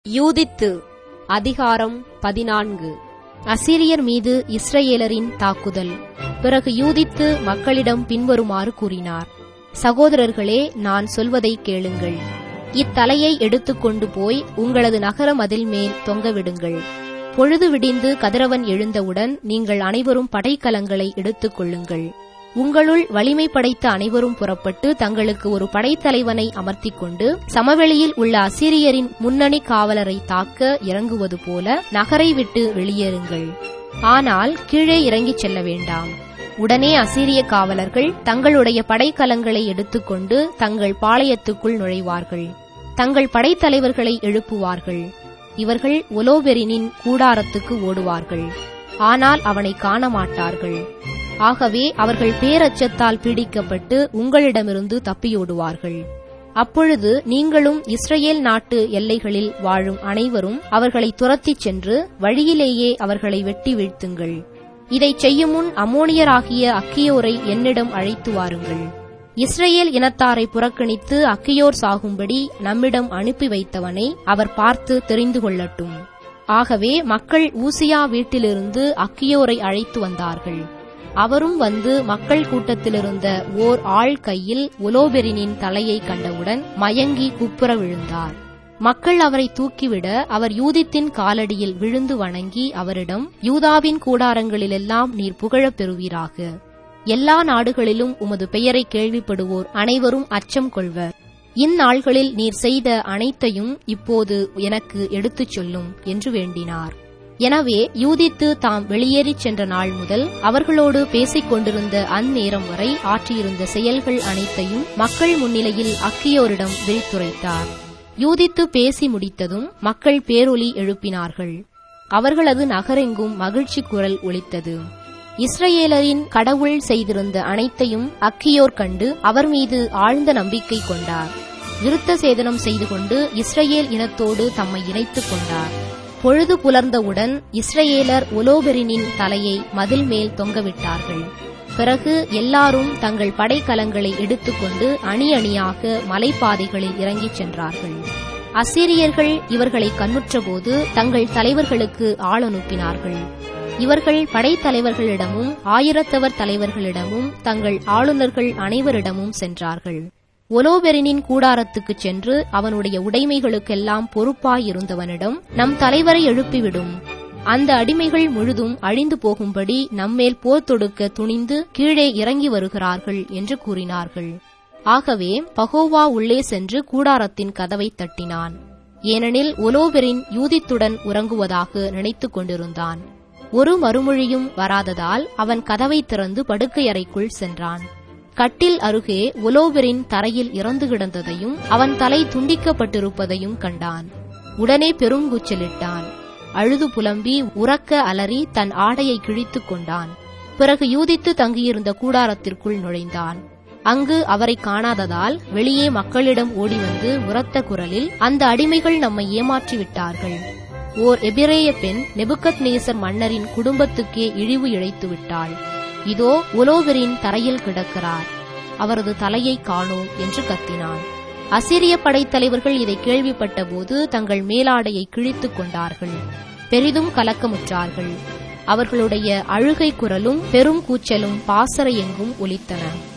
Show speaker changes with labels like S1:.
S1: யூதித்து அதிகாரம் பதினான்கு அசிரியர் மீது இஸ்ரவேலரின் தாக்குதல் பிறகு யூதித்து மக்களிடம் பின்வருமாறு கூறினார் சகோதரர்களே நான் சொல்வதை கேளுங்கள் இத்தலையை எடுத்துக்கொண்டு போய் உங்களது நகர மதில் மேல் தொங்கவிடுங்கள் பொழுது விடிந்து கதிரவன் எழுந்தவுடன் நீங்கள் அனைவரும் படைக்கலங்களை எடுத்துக் கொள்ளுங்கள் உங்களுள் வலிமை படைத்த அனைவரும் புறப்பட்டு தங்களுக்கு ஒரு படைத்தலைவனை அமர்த்திக் கொண்டு சமவெளியில் உள்ள அசிரியரின் முன்னணி காவலரை தாக்க இறங்குவது போல நகரை விட்டு வெளியேறுங்கள் ஆனால் கீழே இறங்கிச் செல்ல வேண்டாம் உடனே அசீரிய காவலர்கள் தங்களுடைய படைக்கலங்களை எடுத்துக்கொண்டு தங்கள் பாளையத்துக்குள் நுழைவார்கள் தங்கள் படைத்தலைவர்களை எழுப்புவார்கள் இவர்கள் ஒலோபெரினின் கூடாரத்துக்கு ஓடுவார்கள் ஆனால் அவனை காண மாட்டார்கள் ஆகவே அவர்கள் பேரச்சத்தால் பீடிக்கப்பட்டு உங்களிடமிருந்து தப்பியோடுவார்கள் அப்பொழுது நீங்களும் இஸ்ரேல் நாட்டு எல்லைகளில் வாழும் அனைவரும் அவர்களை துரத்திச் சென்று வழியிலேயே அவர்களை வெட்டி வீழ்த்துங்கள் இதைச் செய்யும் முன் அம்மோனியராகிய அக்கியோரை என்னிடம் அழைத்து வாருங்கள் இஸ்ரேல் இனத்தாரை புறக்கணித்து அக்கியோர் சாகும்படி நம்மிடம் அனுப்பி வைத்தவனை அவர் பார்த்து தெரிந்து கொள்ளட்டும் ஆகவே மக்கள் ஊசியா வீட்டிலிருந்து அக்கியோரை அழைத்து வந்தார்கள் அவரும் வந்து மக்கள் கூட்டத்திலிருந்த ஓர் ஆள் கையில் உலோபெரினின் தலையை கண்டவுடன் மயங்கி குப்புற விழுந்தார் மக்கள் அவரை தூக்கிவிட அவர் யூதித்தின் காலடியில் விழுந்து வணங்கி அவரிடம் யூதாவின் கூடாரங்களிலெல்லாம் நீர் புகழப் பெறுவீராக எல்லா நாடுகளிலும் உமது பெயரை கேள்விப்படுவோர் அனைவரும் அச்சம் கொள்வர் இந்நாள்களில் நீர் செய்த அனைத்தையும் இப்போது எனக்கு எடுத்துச் சொல்லும் என்று வேண்டினார் எனவே யூதித்து தாம் வெளியேறிச் சென்ற நாள் முதல் அவர்களோடு பேசிக் கொண்டிருந்த அந்நேரம் வரை ஆற்றியிருந்த செயல்கள் அனைத்தையும் மக்கள் முன்னிலையில் அக்கியோரிடம் விரித்துரைத்தார் யூதித்து பேசி முடித்ததும் மக்கள் பேரொலி எழுப்பினார்கள் அவர்களது நகரெங்கும் மகிழ்ச்சி குரல் ஒலித்தது இஸ்ரேலரின் கடவுள் செய்திருந்த அனைத்தையும் அக்கியோர் கண்டு அவர் மீது ஆழ்ந்த நம்பிக்கை கொண்டார் விருத்த சேதனம் செய்து கொண்டு இஸ்ரேல் இனத்தோடு தம்மை இணைத்துக் கொண்டார் பொழுது புலர்ந்தவுடன் இஸ்ரேலர் ஒலோபெரினின் தலையை மதில் மேல் தொங்கவிட்டார்கள் பிறகு எல்லாரும் தங்கள் படைக்கலங்களை எடுத்துக்கொண்டு அணி அணியாக மலைப்பாதைகளில் இறங்கிச் சென்றார்கள் அசிரியர்கள் இவர்களை கண்ணுற்றபோது தங்கள் தலைவர்களுக்கு ஆள் அனுப்பினார்கள் இவர்கள் படைத்தலைவர்களிடமும் ஆயிரத்தவர் தலைவர்களிடமும் தங்கள் ஆளுநர்கள் அனைவரிடமும் சென்றார்கள் ஒலோபெரினின் கூடாரத்துக்குச் சென்று அவனுடைய உடைமைகளுக்கெல்லாம் பொறுப்பாயிருந்தவனிடம் நம் தலைவரை எழுப்பிவிடும் அந்த அடிமைகள் முழுதும் அழிந்து போகும்படி நம்மேல் போர் தொடுக்க துணிந்து கீழே இறங்கி வருகிறார்கள் என்று கூறினார்கள் ஆகவே பகோவா உள்ளே சென்று கூடாரத்தின் கதவை தட்டினான் ஏனெனில் ஒலோபெரின் யூதித்துடன் உறங்குவதாக நினைத்துக் கொண்டிருந்தான் ஒரு மறுமொழியும் வராததால் அவன் கதவை திறந்து படுக்கையறைக்குள் சென்றான் கட்டில் அருகே உலோபெரின் தரையில் இறந்து கிடந்ததையும் அவன் தலை துண்டிக்கப்பட்டிருப்பதையும் கண்டான் உடனே பெருங்கூச்சலிட்டான் அழுது புலம்பி உறக்க அலறி தன் ஆடையை கிழித்துக் கொண்டான் பிறகு யூதித்து தங்கியிருந்த கூடாரத்திற்குள் நுழைந்தான் அங்கு அவரை காணாததால் வெளியே மக்களிடம் ஓடி வந்து உரத்த குரலில் அந்த அடிமைகள் நம்மை ஏமாற்றி விட்டார்கள் ஓர் எபிரேய பெண் நெபுக்கத் நேசர் மன்னரின் குடும்பத்துக்கே இழிவு இழைத்து விட்டாள் இதோ உலோவரின் தரையில் கிடக்கிறார் அவரது தலையை காணோம் என்று கத்தினான் அசிரிய படைத்தலைவர்கள் இதை கேள்விப்பட்டபோது தங்கள் மேலாடையை கிழித்துக் கொண்டார்கள் பெரிதும் கலக்கமுற்றார்கள் அவர்களுடைய அழுகை குரலும் பெரும் கூச்சலும் பாசறை எங்கும் ஒலித்தன